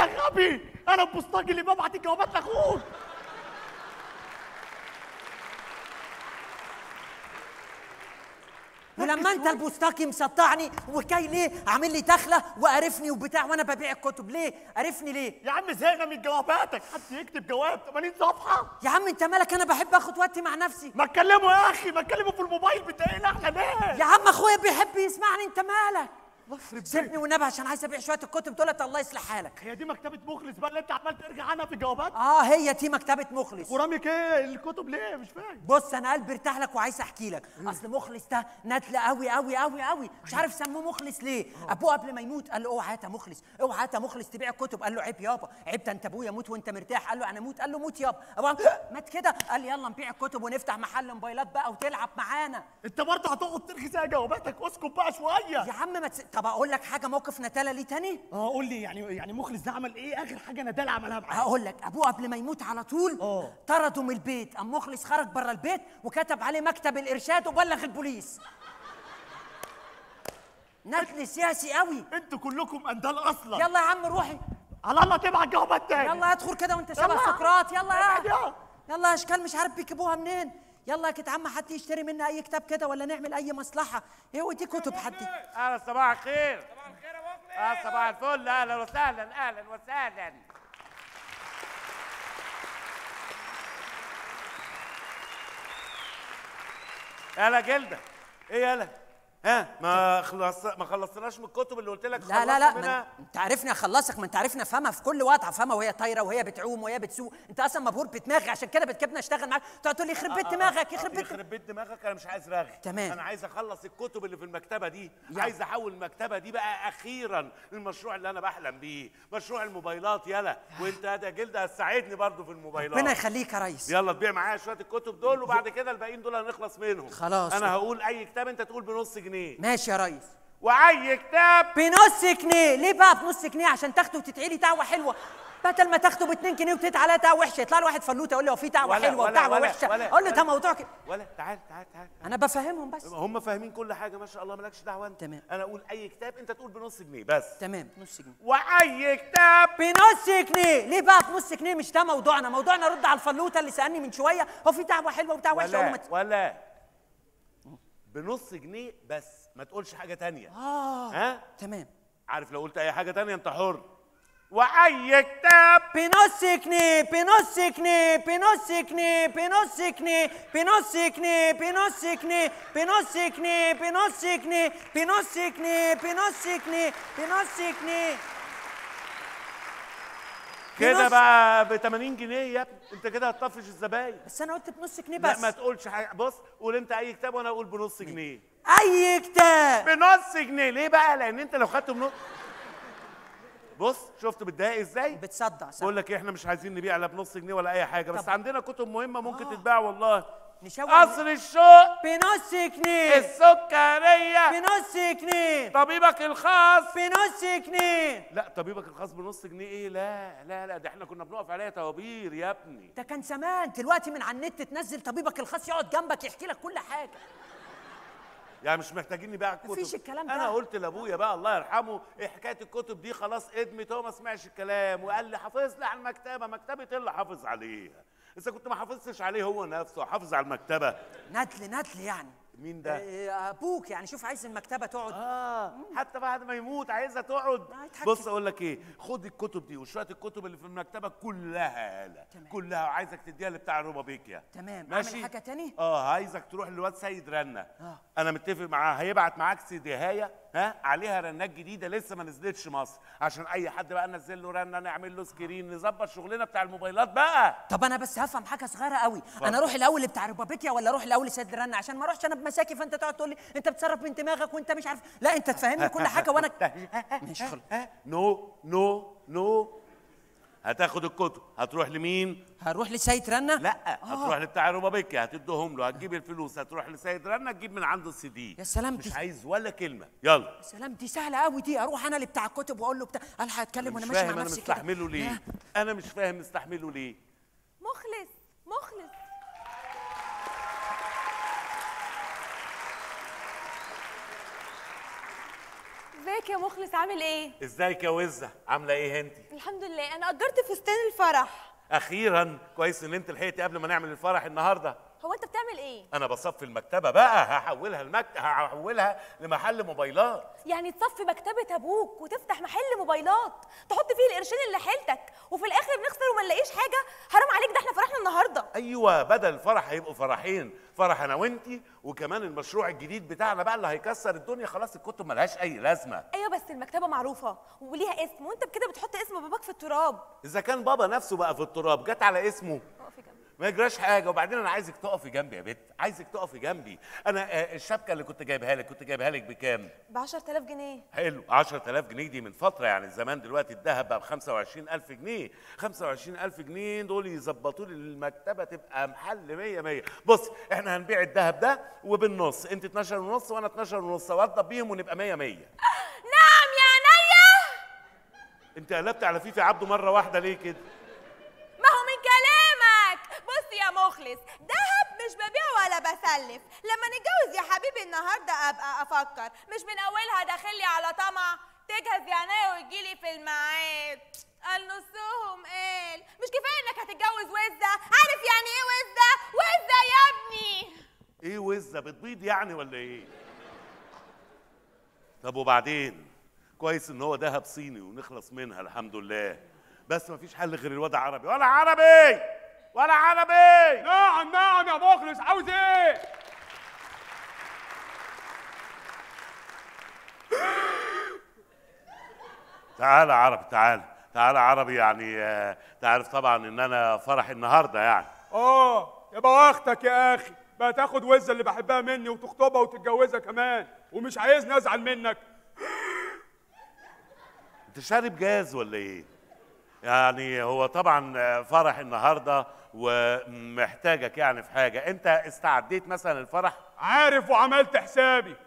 غبي انا البوسطجي اللي ببعت الجوابات لاخوك ولما انت البوستاكي مسطعني وجاي ليه عامل لي دخله وقرفني وبتاع وانا ببيع الكتب ليه قرفني ليه يا عم زهقنا من جواباتك حد يكتب جواب 80 صفحه يا عم انت مالك انا بحب اخد وقتي مع نفسي ما اتكلموا يا اخي ما اتكلموا في الموبايل بتضايقنا احنا ليه يا عم اخويا بيحب يسمعني انت مالك الله يخرب بيتك. سيبني والنبي عشان عايز ابيع شويه الكتب دولت الله يصلح حالك هي دي مكتبه مخلص بقى اللي انت عمال ترجع عنها في الجوابات اه هي دي مكتبه مخلص وراميك ايه الكتب ليه مش فاهم بص انا قلبي ارتاح لك وعايز احكي لك اصل مخلص ده ندل قوي قوي قوي قوي مش عارف سموه مخلص ليه ابوه قبل ما يموت قال له اوعى هات يا مخلص اوعى هات يا مخلص تبيع الكتب قال له عيب يابا عيب ده انت ابويا موت وانت مرتاح قال له انا موت قال له موت يابا ابوه قام مات كده قال يلا نبيع الكتب ونفتح محل موبايلات بقى وتلعب معانا انت برضه هتقعد ترغي زي جواباتك اسكت بقى شويه يا عم ما تس... طب اقول لك حاجه موقف نتالا ليه تاني اه قول لي يعني يعني مخلص ده عمل ايه اخر حاجه ندال عملها معاه هقول لك ابوه قبل ما يموت على طول آه. طرده من البيت قام مخلص خرج بره البيت وكتب عليه مكتب الارشاد وبلغ البوليس ندل سياسي قوي انتوا كلكم اندال اصلا يلا يا عم روحي على الله تبعت جوابات تاني يلا ادخل كده وانت شبه يلا. سقراط يلا ابعد يا يا. يلا يا اشكال مش عارف بيجيبوها منين يلا يا كده عم حد يشتري منا اي كتاب كده ولا نعمل اي مصلحه ايه ودي كتب حد اهلا صباح الخير صباح الخير يا مخلص اه صباح الفل اهلا وسهلا اهلا وسهلا يلا جلده ايه يلا ها ما خلص ما خلصناش من الكتب اللي قلت لك لا لا لا خلصنا ما منها؟ انت عارفني اخلصك ما انت عارفني افهمها في كل وقت افهمها وهي طايره وهي بتعوم وهي بتسوق انت اصلا مبهور بدماغي عشان كده بتجيبني اشتغل معاك تقعد تقول لي يخرب بيت دماغك يخرب بيت يخرب بيت دماغك انا مش عايز رغي تمام. انا عايز اخلص الكتب اللي في المكتبه دي يلا. عايز احول المكتبه دي بقى اخيرا للمشروع اللي انا بحلم بيه مشروع الموبايلات يلا وانت يا جلده هتساعدني برضو في الموبايلات ربنا يخليك يا ريس يلا تبيع معايا شويه الكتب دول وبعد كده الباقيين دول هنخلص منهم خلاص. انا هقول اي كتاب انت تقول بنص جنيه ماشي يا ريس واي كتاب بنص جنيه ليه بقى بنص جنيه عشان تاخده وتتعيلي دعوه حلوه بدل ما تاخده ب 2 جنيه وتدعي عليها دعوه وحشه يطلع له واحد فلوته يقول لي هو في دعوه ولا- حلوه ولا- ودعوه ولا- وحشه ولا- اقول له ولا- ده موضوع كده ولا تعال تعال تعال انا بفهمهم بس هم فاهمين كل حاجه ما شاء الله مالكش دعوه انت تمام. انا اقول اي كتاب انت تقول بنص جنيه بس تمام نص جنيه واي كتاب بنص جنيه ليه بقى بنص جنيه مش ده موضوعنا موضوعنا رد على الفلوته اللي سالني من شويه هو في دعوه حلوه ودعوه وحشه أقول له ولا ما ت- ولا بنص جنيه بس ما تقولش حاجه تانية اه ها تمام عارف لو قلت اي حاجه تانية انت حر واي كتاب بنص جنيه بنص جنيه بنص جنيه بنص جنيه بنص جنيه بنص جنيه بنص جنيه بنص جنيه بنص جنيه بنص جنيه بنص جنيه كده بنص- بقى ب 80 جنيه يا ابني انت كده هتطفش الزباين بس انا قلت بنص جنيه لا بس ما تقولش حاجه بص قول انت اي كتاب وانا اقول بنص جنيه اي كتاب بنص جنيه ليه بقى لان انت لو خدته بنص بص شفت بتضايق ازاي بتصدع صح بقول لك إيه، احنا مش عايزين نبيع لا بنص جنيه ولا اي حاجه بس طب. عندنا كتب مهمه ممكن تتباع والله نشوف قصر الشوق بنص جنيه السكريه بنص جنيه طبيبك الخاص بنص جنيه لا طبيبك الخاص بنص جنيه ايه لا لا لا ده احنا كنا بنقف عليها طوابير يا ابني ده كان زمان دلوقتي من على النت تنزل طبيبك الخاص يقعد جنبك يحكي لك كل حاجه يعني مش محتاجين نبيع الكتب مفيش الكلام ده. انا قلت لابويا بقى الله يرحمه ايه حكايه الكتب دي خلاص ادمت هو ما سمعش الكلام وقال لي حافظ لي على المكتبه مكتبه ايه اللي حافظ عليها اذا كنت ما حافظتش عليه هو نفسه حافظ على المكتبه ندل ندل يعني مين ده إيه، ابوك يعني شوف عايز المكتبه تقعد اه حتى بعد ما يموت عايزها تقعد آه، يتحكم. بص اقول لك ايه خد الكتب دي وشويه الكتب اللي في المكتبه كلها يالا تمام. كلها وعايزك تديها لبتاع الروبابيكيا تمام. ماشي أعمل حاجة تاني؟ اه عايزك تروح للواد سيد رنة آه. انا متفق معاه هيبعت معاك سيديهايه ها عليها رنات جديده لسه ما نزلتش مصر عشان اي حد بقى نزل له رنه نعمل له سكرين نظبط شغلنا بتاع الموبايلات بقى طب انا بس هفهم حاجه صغيره قوي انا اروح الاول بتاع ربابيكيا ولا اروح الاول لسيد رنا عشان ما اروحش انا بمساكي فانت تقعد تقول لي انت بتصرف من دماغك وانت مش عارف لا انت تفهمني كل حاجه وانا ماشي خلاص نو نو نو هتاخد الكتب هتروح لمين هروح لسيد رنا لا هتروح لبتاع الروبابيكي هتديهم له هتجيب الفلوس هتروح لسيد رنا تجيب من عنده السي دي يا سلام مش دي- عايز ولا كلمه يلا سلام دي سهله قوي دي اروح انا لبتاع الكتب واقول له بتاع الحق اتكلم مش وانا ماشي فاهم مع انا نفسي كده مستحمله ليه لا. انا مش فاهم مستحمله ليه مخلص مخلص ازيك يا مخلص عامل ايه ازيك يا وزه عامله ايه انت الحمد لله انا اجرت فستان الفرح اخيرا كويس ان انت لحقتي قبل ما نعمل الفرح النهارده هو انت بتعمل ايه انا بصفي المكتبه بقى هحولها المكتب هحولها لمحل موبايلات يعني تصفي مكتبه ابوك وتفتح محل موبايلات تحط فيه القرشين اللي حيلتك وفي الاخر بنخسر وما نلاقيش حاجه حرام عليك ده احنا فرحنا النهارده ايوه بدل الفرح هيبقوا فرحين فرح انا وانتي وكمان المشروع الجديد بتاعنا بقى اللي هيكسر الدنيا خلاص الكتب ملهاش اي لازمه ايوه بس المكتبه معروفه وليها اسم وانت بكده بتحط اسم باباك في التراب اذا كان بابا نفسه بقى في التراب جت على اسمه اقفي جنبي ما يجراش حاجه وبعدين انا عايزك تقفي جنبي يا بت عايزك تقفي جنبي انا آه، الشبكه اللي كنت جايبها لك كنت جايبها لك بكام ب 10000 جنيه حلو 10000 جنيه دي من فتره يعني زمان دلوقتي الذهب بقى ب 25000 جنيه 25000 جنيه دول يظبطوا لي المكتبه تبقى محل 100 100 بص احنا هنبيع الذهب ده وبالنص انت 12 ونص وانا 12 ونص اوضب بيهم ونبقى 100 100 نعم يا عينيا انت قلبت على فيفي عبده مره واحده ليه كده ما هو من كلامك بص يا مخلص دهب مش ببيع ولا بسلف لما نتجوز يا حبيبي النهارده ابقى افكر مش من اولها داخلي على طمع تجهز يا عينيا وتجيلي في الميعاد قال نصهم قال مش كفايه انك هتتجوز وزه عارف يعني ايه وزه وزه يا ابني ايه وزه بتبيض يعني ولا ايه طب وبعدين كويس ان هو ذهب صيني ونخلص منها الحمد لله بس مفيش حل غير الوضع عربي ولا عربي ولا عربي نعم نعم يا مخلص عاوز ايه تعالى عربي تعالى تعالى عربي يعني آه، تعرف طبعا ان انا فرح النهارده يعني اه يبقى واختك يا اخي بقى تاخد وزه اللي بحبها مني وتخطبها وتتجوزها كمان ومش عايزني ازعل منك انت شارب جاز ولا ايه يعني هو طبعا آه، فرح النهارده ومحتاجك يعني في حاجه انت استعديت مثلا الفرح عارف وعملت حسابي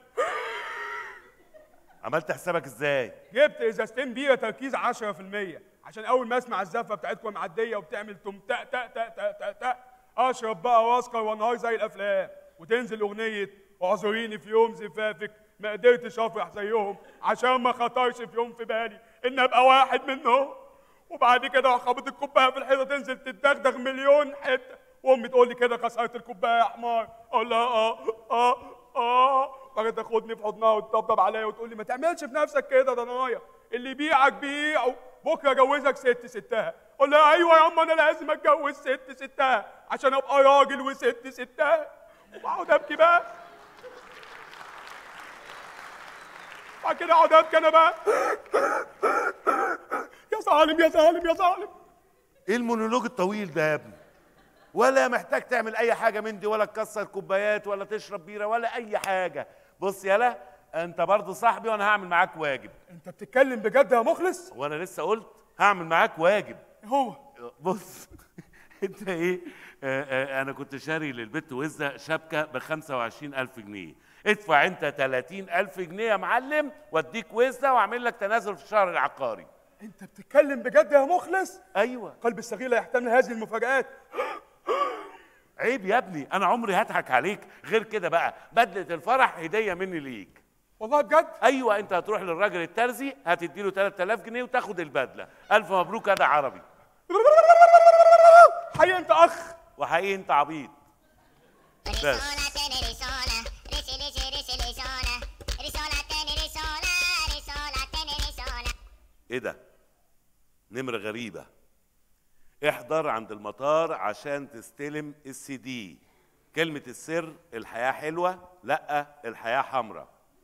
عملت حسابك ازاي جبت ازازتين بيره تركيز 10% عشان اول ما اسمع الزفه بتاعتكم معديه وبتعمل تم تق تق تق تق تق تق اشرب بقى واسكر وانهار زي الافلام وتنزل اغنيه اعذريني في يوم زفافك ما قدرتش افرح زيهم عشان ما خطرش في يوم في بالي ان ابقى واحد منهم وبعد كده اروح خابط الكوبايه في الحيطه تنزل تتدغدغ مليون حته وامي تقول لي كده كسرت الكوبايه يا حمار اقول لها اه اه اه بعد تاخدني في حضنها وتطبطب عليا وتقول لي ما تعملش في نفسك كده ده نايا اللي يبيعك بيعه بكره اجوزك ست ستها اقول لها ايوه يا اما انا لازم اتجوز ست ستها عشان ابقى راجل وست ستها وبقعد ابكي بقى بعد كده اقعد ابكي انا بقى يا ظالم يا ظالم يا ظالم ايه المونولوج الطويل ده يا ابني ولا محتاج تعمل اي حاجه من دي ولا تكسر كوبايات ولا تشرب بيره ولا اي حاجه بص يالا انت برضه صاحبي وانا هعمل معاك واجب انت بتتكلم بجد يا مخلص وانا لسه قلت هعمل معاك واجب هو بص انت ايه آه آه انا كنت شاري للبت وزه شبكه ب 25000 جنيه ادفع انت 30000 جنيه يا معلم واديك وزه واعمل لك تنازل في الشهر العقاري انت بتتكلم بجد يا مخلص ايوه قلب الصغير لا يحتمل هذه المفاجآت عيب يا ابني انا عمري هضحك عليك غير كده بقى بدله الفرح هديه مني ليك والله بجد ايوه انت هتروح للراجل الترزي هتدي له 3000 جنيه وتاخد البدله الف مبروك يا ده عربي حقيقي انت اخ وحقيقي انت عبيط بس Risola, tiene risola, risi, risi, risi, risola. Risola, tiene risola, risola, tiene risola. ايه ده نمرة غريبة احضر عند المطار عشان تستلم السي دي كلمة السر الحياة حلوة لا الحياة حمراء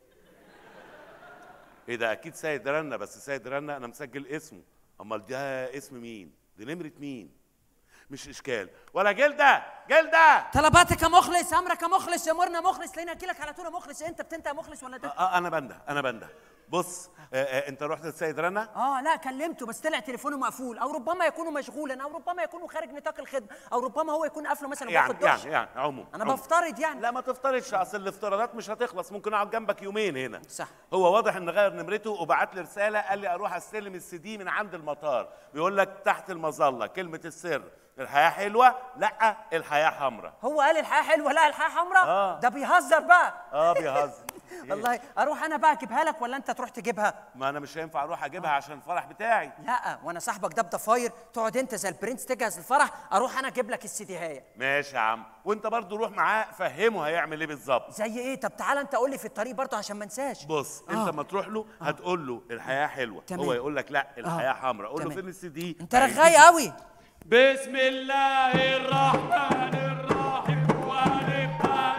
ايه ده اكيد سيد رنا بس سيد رنا انا مسجل اسمه امال ده اسم مين دي نمرة مين مش اشكال ولا جلدة جلدة طلباتك يا مخلص امرك يا مخلص يامرنا مخلص لقينا اجيلك على طول يا مخلص انت بتنت يا مخلص ولا ده آه انا بنده انا بنده بص آه آه انت رحت للسيد رنا اه لا كلمته بس طلع تليفونه مقفول او ربما يكون مشغولا او ربما يكون خارج نطاق الخدمه او ربما هو يكون قافله مثلا يعني وبياخد يعني دش يعني عموما انا عموما. بفترض يعني لا ما تفترضش اصل الافتراضات مش هتخلص ممكن اقعد جنبك يومين هنا صح. هو واضح ان غير نمرته وبعت لي رساله قال لي اروح استلم السي دي من عند المطار بيقول لك تحت المظله كلمه السر الحياه حلوه لا الحياه حمراء هو قال الحياه حلوه لا الحياه حمراء آه. ده بيهزر بقى اه بيهزر والله اروح انا بقى اجيبها لك ولا انت تروح تجيبها ما انا مش هينفع اروح اجيبها عشان الفرح بتاعي لا وانا صاحبك ده بضفاير تقعد انت زي البرنس تجهز الفرح اروح انا اجيب لك السيديهايه ماشي يا عم وانت برضو روح معاه فهمه هيعمل ايه بالظبط زي ايه طب تعالى انت قول لي في الطريق برضه عشان ما انساش بص انت ما تروح له هتقول له الحياه حلوه تمام. هو يقول لك لا الحياه آه. حمراء قول له تمام. فين السي دي انت رغاي قوي بسم الله الرحمن الرحيم ونبقى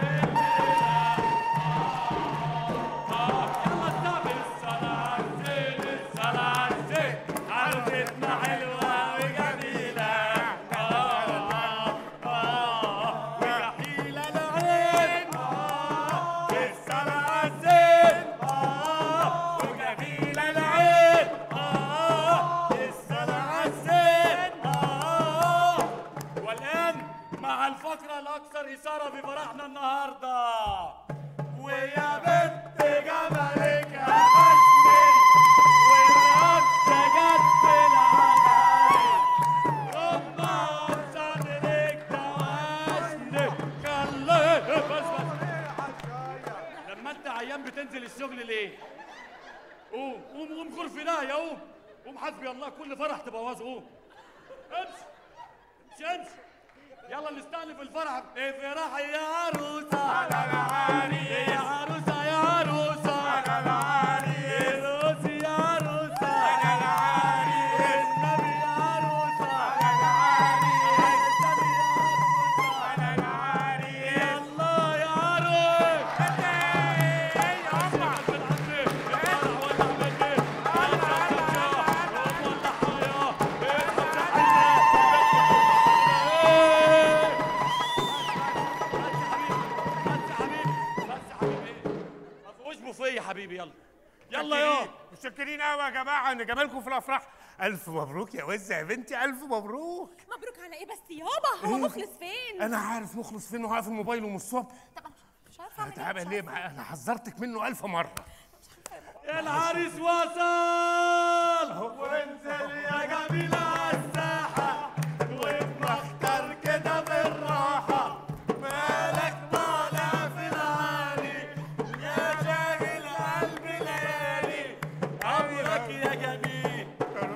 يلا استقبل الصلاة زين الصلاة زين عرفتنا حلوة وجميلة آه، آه، وجحيلة العين آه، الصلاة زين آه، وجميلة العين آه، الصلاة زين آه. والآن مع الفقرة الأكثر إثارة في فرحنا النهاردة ويا بنت جمالك يا بسمل ويا سجدت العمايل ربنا صدرك تواشني خليه بس بس لما انت عيان بتنزل الشغل ليه؟ قوم قوم قوم غرفة ده يا قوم قوم حسبي الله كل فرح تبوظه قوم امشي امشي امشي يلا نستأنف الفرح افرح يا عروسة على العالي يا عروسة يا عروسة على العالي روسي يا عروسة على العالي النبي يا عروسة على العالي النبي يا عروسة على العالي يلا يا عروس يا عم فيا يا حبيبي يلا يلا يا متشكرين قوي يا جماعه ان جمالكم في الافراح الف مبروك يا وزه يا بنتي الف مبروك مبروك على ايه بس يابا هو مخلص فين انا عارف مخلص فين وهقفل موبايله من الصبح طب مش عارفه اعمل ايه تعبان مش ليه عارفة. معاه؟ انا حذرتك منه الف مره العريس وصل وانزل يا جميل على الساحة وبمختار كده بالراحة مالك طالع في العالي يا شاغل قلبي ليالي أمرك يا جميل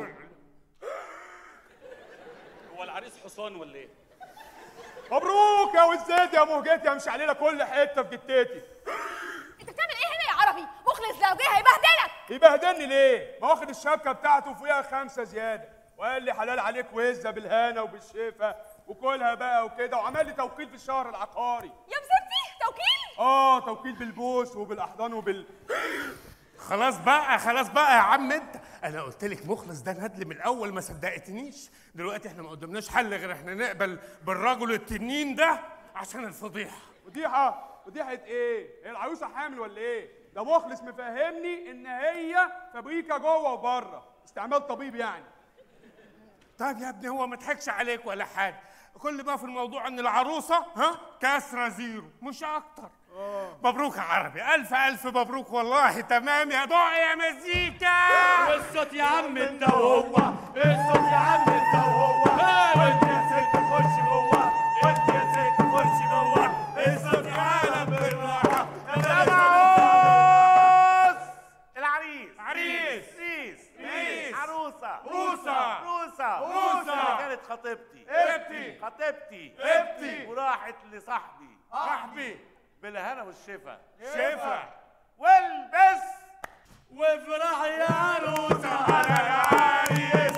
هو العريس حصان ولا ايه؟ مبروك يا وزاد يا مهجتي امشي علينا كل حته في جتتي انت بتعمل ايه هنا يا عربي مخلص لو جه هيبهدلك يبهدلني ليه؟ ما واخد الشبكه بتاعته وفيها خمسه زياده وقال لي حلال عليك وزه بالهنا وبالشفا وكلها بقى وكده وعمل لي توكيل في الشهر العقاري يا مسرتي توكيل اه توكيل بالبوس وبالاحضان وبال خلاص بقى خلاص بقى يا عم انت انا قلت لك مخلص ده ندل من الاول ما صدقتنيش دلوقتي احنا ما قدامناش حل غير احنا نقبل بالرجل التنين ده عشان الفضيحه فضيحه فضيحه ايه؟ هي العروسه حامل ولا ايه؟ ده مخلص مفهمني ان هي فابريكا جوه وبره استعمال طبيب يعني طيب يا ابني هو ما ضحكش عليك ولا حاجه كل ما في الموضوع ان العروسه ها كسره زيرو مش اكتر مبروك يا عربي الف الف مبروك والله تمام يا ضوء يا مزيكا الصوت يا عم انت وهو الصوت يا عم انت وهو وانت يا ست خش جوه انت يا ست خش جوه الصوت يا عالم بالراحه عروس العريس عريس. عريس عريس. عروسة عروسة. عروسة عروسة. كانت خطيبتي ابتي. خطيبتي ابتي. وراحت لصاحبي صاحبي بالهنا والشفا شفا والبس وافرح يا عروسه على العريس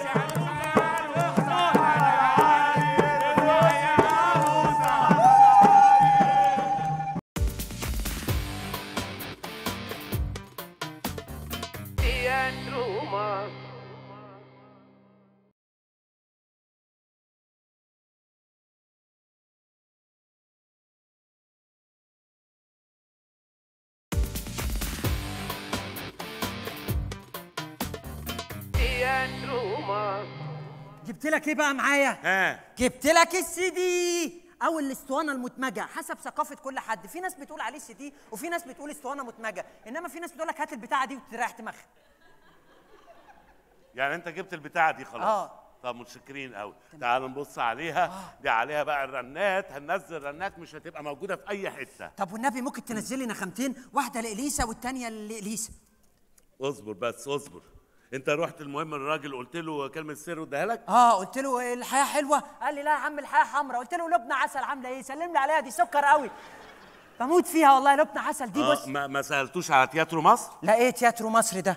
جبت لك ايه بقى معايا ها جبت لك السي دي او الاسطوانه المدمجه حسب ثقافه كل حد في ناس بتقول عليه سي دي وفي ناس بتقول اسطوانه مدمجه انما في ناس بتقول لك هات البتاعه دي وتريح دماغك يعني انت جبت البتاعة دي خلاص اه طب متشكرين قوي تعالوا نبص عليها دي عليها بقى الرنات هننزل رنات مش هتبقى موجوده في اي حته طب والنبي ممكن تنزل لي نخامتين واحده لاليسا والتانيه لاليسا اصبر بس اصبر انت رحت المهم الراجل قلت له كلمه سر واداها لك اه قلت له الحياه حلوه قال لي لا يا عم الحياه حمراء قلت له لبنى عسل عامله ايه سلم لي عليها دي سكر قوي بموت فيها والله لبنى عسل دي آه بص ما, ما سالتوش على تياترو مصر لا ايه تياترو مصر ده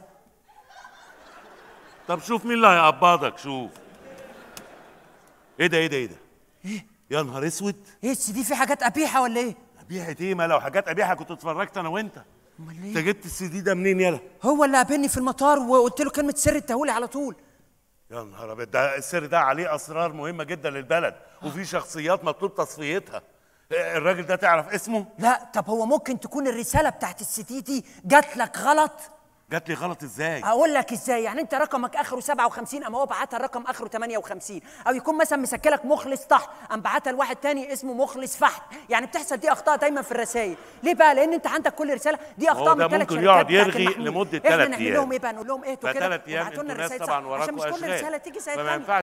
طب شوف مين اللي هيقبضك شوف ايه ده ايه ده ايه ده ايه يا نهار اسود ايه السي دي في حاجات قبيحه ولا ايه قبيحة ايه ما لو حاجات قبيحة كنت اتفرجت انا وانت امال انت ايه جبت السي دي ده منين يالا هو اللي قابلني في المطار وقلت له كلمه سر اداهولي على طول يا نهار ابيض ده السر ده عليه اسرار مهمة جدا للبلد وفي شخصيات مطلوب تصفيتها إيه، الراجل ده تعرف اسمه لا طب هو ممكن تكون الرساله بتاعت السي دي دي جات لك غلط جات لي غلط ازاي اقول لك ازاي يعني انت رقمك اخره 57 اما هو بعتها الرقم اخره 58 او يكون مثلا مسجلك مخلص طح ام بعتها لواحد تاني اسمه مخلص فحت يعني بتحصل دي اخطاء دايما في الرسائل ليه بقى لان انت عندك كل رساله دي اخطاء هو ده من ثلاث ممكن شركات يقعد بتاعت يرغي المحمول. لمدة احنا تلات نعمل أيام. لهم ايه بقى نقول لهم ايه كده فتلات ايام وابعتوا لنا انتوا ناس الرسائل طبعا صح. وراكوا عشان مش كل اشغال رساله تيجي زي فما الثانيه ينفعش